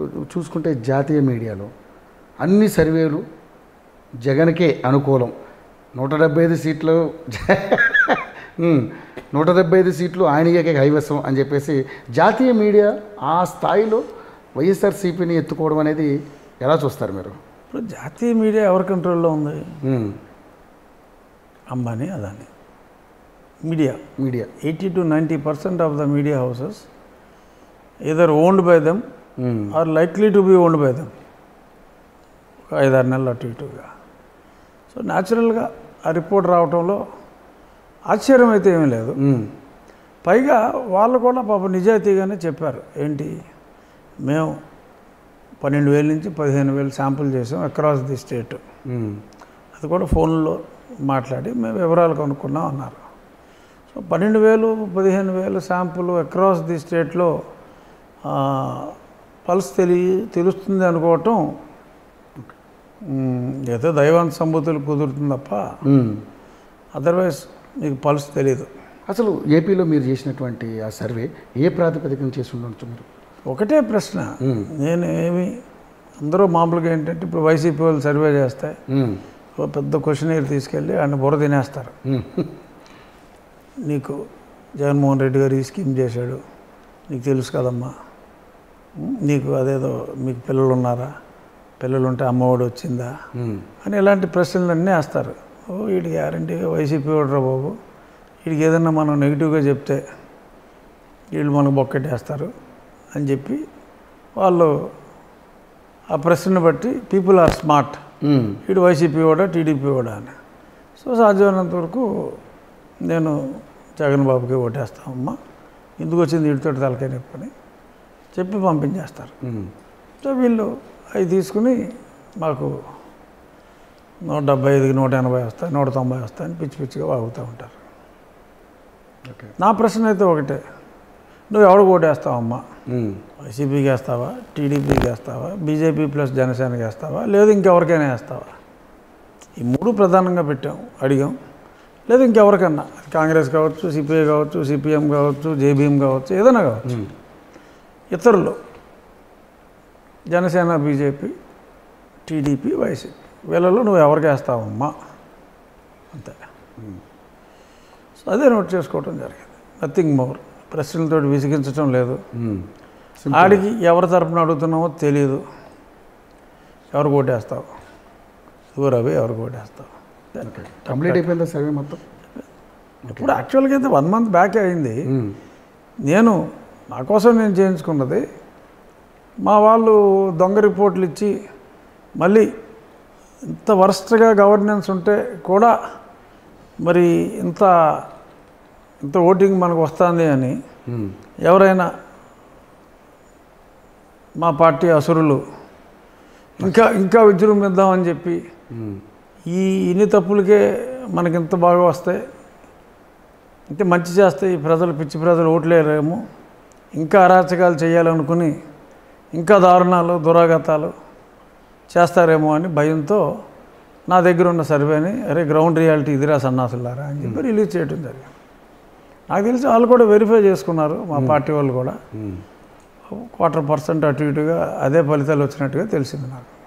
చూసుకుంటే జాతీయ మీడియాలో అన్ని సర్వేలు జగన్కే అనుకూలం నూట డెబ్బై ఐదు సీట్లు ఉమ్, నూట డెబ్బై ఐదు సీట్లు ఆయనకే కైవసం అని చెప్పేసి జాతీయ మీడియా ఆ స్థాయిలో వైఎస్ఆర్సీపీని ఎత్తుకోవడం అనేది ఎలా చూస్తారు మీరు ఇప్పుడు జాతీయ మీడియా ఎవరి కంట్రోల్లో ఉంది um, Ambani Adani media media eighty to ninety percent of the media houses either owned by them um, are likely to be owned by them ఒక ఐదారు నెలలు అటు ఇటుగా సో న్యాచురల్గా ఆ రిపోర్ట్ రావటంలో ఆశ్చర్యం అయితే ఏమీ లేదు ఉమ్, పైగా వాళ్ళు కూడా పాప నిజాయితీగానే చెప్పారు ఏంటి మేము పన్నెండు వేల నుంచి పదిహేను వేలు శాంపుల్ చేసాం అక్రాస్ ది స్టేట్ ఉమ్, అది కూడా ఫోన్లో మాట్లాడి మేము వివరాలు కనుక్కున్నాం అన్నారు సో పన్నెండు వేలు పదిహేను వేలు శాంపుల్ అక్రాస్ ది స్టేట్లో పల్స్ తెలి తెలుస్తుంది అనుకోవటం మ్, ఏదో దైవాంత సంబూతులు కుదురుతుంది తప్ప ఉమ్. అదర్వైజ్ మీకు పల్స్ తెలియదు అసలు ఏపీలో మీరు చేసినటువంటి ఆ సర్వే ఏ ప్రాతిపదికన చేసి ఉండొచ్చు మీరు ఒకటే ప్రశ్న ఉమ్, నేను ఏమి అందరూ మామూలుగా ఏంటంటే ఇప్పుడు వైసీపీ వాళ్ళు సర్వే చేస్తే ఉమ్, ఓ పెద్ద క్వశ్చనీర్ తీసుకెళ్ళి ఆయన బుర్ర తినేస్తారు ఉమ్, నీకు జగన్మోహన్ రెడ్డి గారు ఈ స్కీమ్ చేశాడు నీకు తెలుసు కదమ్మా ఉం? నీకు అదేదో మీకు పిల్లలు ఉన్నారా పిల్లలు ఉంటే అమ్మఒడి వచ్చిందా ఉమ్, అని ఇలాంటి ప్రశ్నలన్నీ వేస్తారు ఓ వీడి గ్యారంటీగా వైసీపీ వాడురా బాబు వీడికి ఏదన్నా మనం నెగిటివ్గా చెప్తే వీళ్ళు మనకు బొక్కెట్టేస్తారు అని చెప్పి వాళ్ళు ఆ ప్రశ్నను బట్టి పీపుల్ ఆర్ స్మార్ట్ ఉమ్, వీడు వైసీపీ వాడా టీడీపీ వాడా అని సో సాధ్యమైనంత వరకు నేను జగన్ బాబుకి ఓటేస్తామమ్మా ఎందుకు వచ్చింది వీడితో తలకాయ నొప్పి అని చెప్పి పంపించేస్తారు ఉమ్, సో వీళ్ళు అవి తీసుకుని మాకు నూట డెబ్బై ఐదుకి నూట ఎనభై వస్తాయి నూట తొంభై వస్తాయని పిచ్చి పిచ్చిగా వాగుతూ ఉంటారు ఓకే నా ప్రశ్న అయితే ఒకటే నువ్వు ఎవరికి ఓటేస్తావమ్మా ఉమ్, వైసీపీకి వేస్తావా టీడీపీకి వేస్తావా బీజేపీ ప్లస్ జనసేనకి వేస్తావా లేదు ఇంకెవరికైనా వేస్తావా ఈ మూడు ప్రధానంగా పెట్టాం అడిగాం లేదు ఇంకెవరికన్నా కాంగ్రెస్ కావచ్చు సిపిఐ కావచ్చు సిపిఎం కావచ్చు జేబీఎం కావచ్చు ఏదైనా కావచ్చు ఉమ్, ఇతరులు జనసేన బీజేపీ టీడీపీ వైసీపీ వీళ్ళలో నువ్వు ఎవరికి వేస్తావమ్మా అంతే సో అదే నోట్ చేసుకోవటం జరిగింది నథింగ్ మోర్ ప్రశ్నలతో విసిగించడం లేదు ఉమ్, ఆడికి ఎవరి తరపున అడుగుతున్నామో తెలియదు ఎవరు కోటేస్తావు ఇదిగో రవి ఎవరు కోటేస్తావు ఓకే కంప్లీట్ అయిపోయిందా సర్వే మొత్తం ఇప్పుడు యాక్చువల్గా అయితే వన్ మంత్ బ్యాక్ అయింది ఉమ్, నేను నా కోసం నేను చేయించుకున్నది మా వాళ్ళు దొంగ రిపోర్ట్లు ఇచ్చి మళ్ళీ ఇంత వరస్ట్గా గవర్నెన్స్ ఉంటే కూడా మరి ఇంత ఇంత ఓటింగ్ మనకు వస్తుంది అని ఉమ్, ఎవరైనా మా పార్టీ అసురులు ఇంకా ఇంకా విజృంభిద్దామని చెప్పి ఉమ్, ఈ ఇన్ని తప్పులకే మనకి ఇంత బాగా వస్తాయి అంటే మంచి చేస్తే ఈ ప్రజలు పిచ్చి ప్రజలు ఓట్లేరేమో ఇంకా అరాచకాలు చేయాలనుకుని ఇంకా దారుణాలు దురాగతాలు చేస్తారేమో అని భయంతో నా దగ్గర ఉన్న సర్వేని అరే గ్రౌండ్ రియాలిటీ ఇదిరా సన్నాసులారా అని చెప్పి రిలీజ్ చేయడం జరిగింది నాకు తెలిసి వాళ్ళు కూడా వెరిఫై చేసుకున్నారు మా పార్టీ వాళ్ళు కూడా ఉమ్. క్వార్టర్ పర్సెంట్ అటు ఇటుగా అదే ఫలితాలు వచ్చినట్టుగా తెలిసింది నాకు